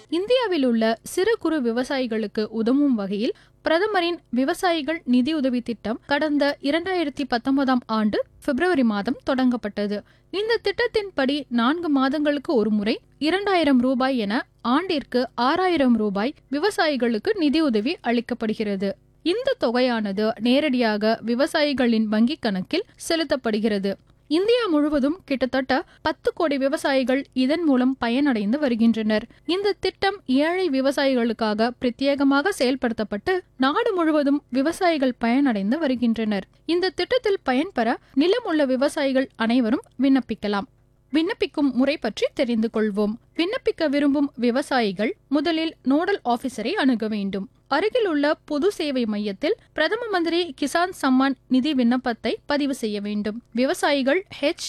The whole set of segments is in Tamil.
இந்தியாவில் உள்ள சிறு குறு விவசாயிகளுக்கு உதவும் வகையில் பிரதமரின் விவசாயிகள் நிதியுதவி திட்டம் கடந்த இரண்டாயிரத்தி பத்தொன்பதாம் ஆண்டு பிப்ரவரி மாதம் தொடங்கப்பட்டது இந்த திட்டத்தின்படி நான்கு மாதங்களுக்கு ஒரு முறை இரண்டாயிரம் ரூபாய் என ஆண்டிற்கு ஆறாயிரம் ரூபாய் விவசாயிகளுக்கு நிதியுதவி அளிக்கப்படுகிறது இந்த தொகையானது நேரடியாக விவசாயிகளின் வங்கிக் கணக்கில் செலுத்தப்படுகிறது இந்தியா முழுவதும் கிட்டத்தட்ட பத்து கோடி விவசாயிகள் இதன் மூலம் பயனடைந்து வருகின்றனர் இந்த திட்டம் ஏழை விவசாயிகளுக்காக பிரத்யேகமாக செயல்படுத்தப்பட்டு நாடு முழுவதும் விவசாயிகள் பயனடைந்து வருகின்றனர் இந்த திட்டத்தில் பயன்பெற நிலம் உள்ள விவசாயிகள் அனைவரும் விண்ணப்பிக்கலாம் விண்ணப்பிக்கும் முறை பற்றி தெரிந்து கொள்வோம் விண்ணப்பிக்க விரும்பும் விவசாயிகள் முதலில் நோடல் ஆபீசரை அணுக வேண்டும் அருகில் உள்ள பொது சேவை மையத்தில் பிரதம மந்திரி கிசான் சம்மான் நிதி விண்ணப்பத்தை பதிவு செய்ய வேண்டும் விவசாயிகள்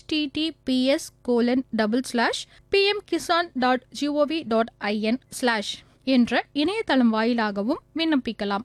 https colon double slash PM Kisan dot GOV dot IN slash என்ற இணையதளம் வாயிலாகவும் விண்ணப்பிக்கலாம்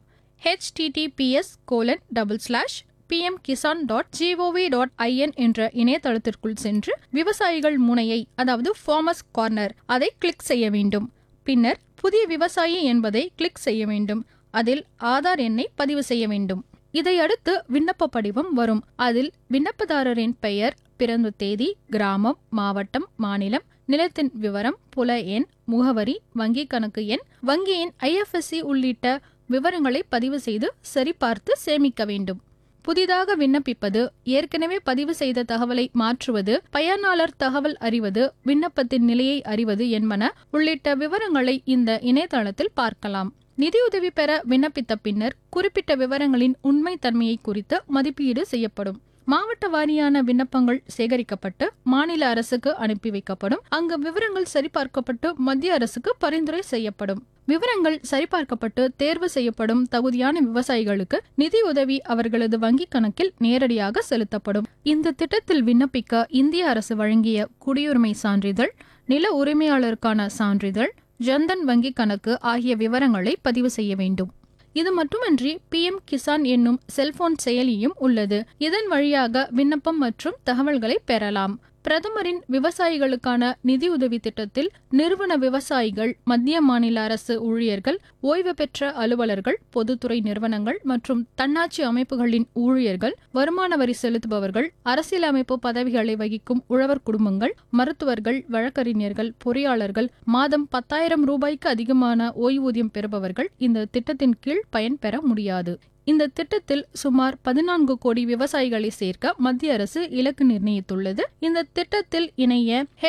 https colon double slash PM Kisan dot GOV dot IN என்ற இணையதளத்திற்குள் சென்று விவசாயிகள் முனையை அதாவது ஃபார்மர்ஸ் கார்னர் அதை கிளிக் செய்ய வேண்டும் பின்னர் புதிய விவசாயி என்பதை கிளிக் செய்ய வேண்டும் அதில் ஆதார் எண்ணை பதிவு செய்ய வேண்டும் இதையடுத்து விண்ணப்ப படிவம் வரும் அதில் விண்ணப்பதாரரின் பெயர் பிறந்த தேதி கிராமம் மாவட்டம் மாநிலம் நிலத்தின் விவரம் புல எண் முகவரி வங்கி கணக்கு எண் வங்கியின் ஐஎஃப்எஸ்சி உள்ளிட்ட விவரங்களை பதிவு செய்து சரிபார்த்து சேமிக்க வேண்டும் புதிதாக விண்ணப்பிப்பது ஏற்கனவே பதிவு செய்த தகவலை மாற்றுவது பயனாளர் தகவல் அறிவது விண்ணப்பத்தின் நிலையை அறிவது என்பன உள்ளிட்ட விவரங்களை இந்த இணையதளத்தில் பார்க்கலாம் நிதியுதவி பெற விண்ணப்பித்த பின்னர் குறிப்பிட்ட விவரங்களின் உண்மை தன்மையை குறித்து மதிப்பீடு செய்யப்படும் மாவட்ட வாரியான விண்ணப்பங்கள் சேகரிக்கப்பட்டு மாநில அரசுக்கு அனுப்பி வைக்கப்படும் அங்கு விவரங்கள் சரிபார்க்கப்பட்டு மத்திய அரசுக்கு பரிந்துரை செய்யப்படும் விவரங்கள் சரிபார்க்கப்பட்டு தேர்வு செய்யப்படும் தகுதியான விவசாயிகளுக்கு நிதி உதவி அவர்களது வங்கிக் கணக்கில் நேரடியாக செலுத்தப்படும் இந்த திட்டத்தில் விண்ணப்பிக்க இந்திய அரசு வழங்கிய குடியுரிமை சான்றிதழ் நில உரிமையாளருக்கான சான்றிதழ் ஜன்தன் வங்கி கணக்கு ஆகிய விவரங்களை பதிவு செய்ய வேண்டும் இது மட்டுமன்றி பிஎம் கிசான் என்னும் செல்போன் செயலியும் உள்ளது இதன் வழியாக விண்ணப்பம் மற்றும் தகவல்களை பெறலாம் பிரதமரின் விவசாயிகளுக்கான நிதியுதவி திட்டத்தில் நிறுவன விவசாயிகள் மத்திய மாநில அரசு ஊழியர்கள் ஓய்வு பெற்ற அலுவலர்கள் பொதுத்துறை நிறுவனங்கள் மற்றும் தன்னாட்சி அமைப்புகளின் ஊழியர்கள் வருமான வரி செலுத்துபவர்கள் அரசியலமைப்பு பதவிகளை வகிக்கும் உழவர் குடும்பங்கள் மருத்துவர்கள் வழக்கறிஞர்கள் பொறியாளர்கள் மாதம் பத்தாயிரம் ரூபாய்க்கு அதிகமான ஓய்வூதியம் பெறுபவர்கள் இந்த திட்டத்தின் கீழ் பயன்பெற முடியாது இந்த திட்டத்தில் சுமார் பதினான்கு கோடி விவசாயிகளை சேர்க்க மத்திய அரசு இலக்கு நிர்ணயித்துள்ளது இந்த திட்டத்தில் இணைய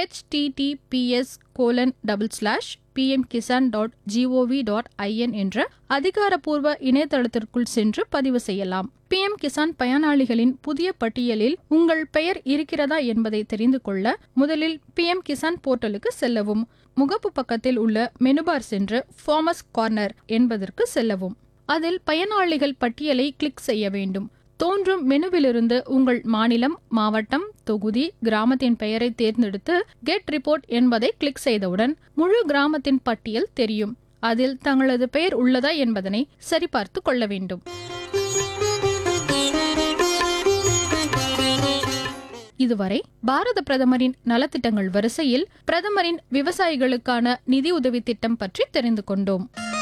https colon double slash PM Kisan dot GOV dot IN என்ற அதிகாரப்பூர்வ இணையதளத்திற்குள் சென்று பதிவு செய்யலாம் பிஎம் கிசான் பயனாளிகளின் புதிய பட்டியலில் உங்கள் பெயர் இருக்கிறதா என்பதை தெரிந்து கொள்ள முதலில் பிஎம் கிசான் போர்ட்டலுக்கு செல்லவும் முகப்பு பக்கத்தில் உள்ள மெனுபார் சென்று ஃபார்மஸ் கார்னர் என்பதற்கு செல்லவும் அதில் பயனாளிகள் பட்டியலை கிளிக் செய்ய வேண்டும் தோன்றும் மெனுவிலிருந்து உங்கள் மாநிலம் மாவட்டம் தொகுதி கிராமத்தின் பெயரை தேர்ந்தெடுத்து கெட் ரிப்போர்ட் என்பதை கிளிக் செய்தவுடன் முழு கிராமத்தின் பட்டியல் தெரியும் அதில் தங்களது பெயர் உள்ளதா என்பதனை சரிபார்த்து கொள்ள வேண்டும் இதுவரை பாரத பிரதமரின் நலத்திட்டங்கள் வரிசையில் பிரதமரின் விவசாயிகளுக்கான நிதி உதவி திட்டம் பற்றி தெரிந்து கொண்டோம்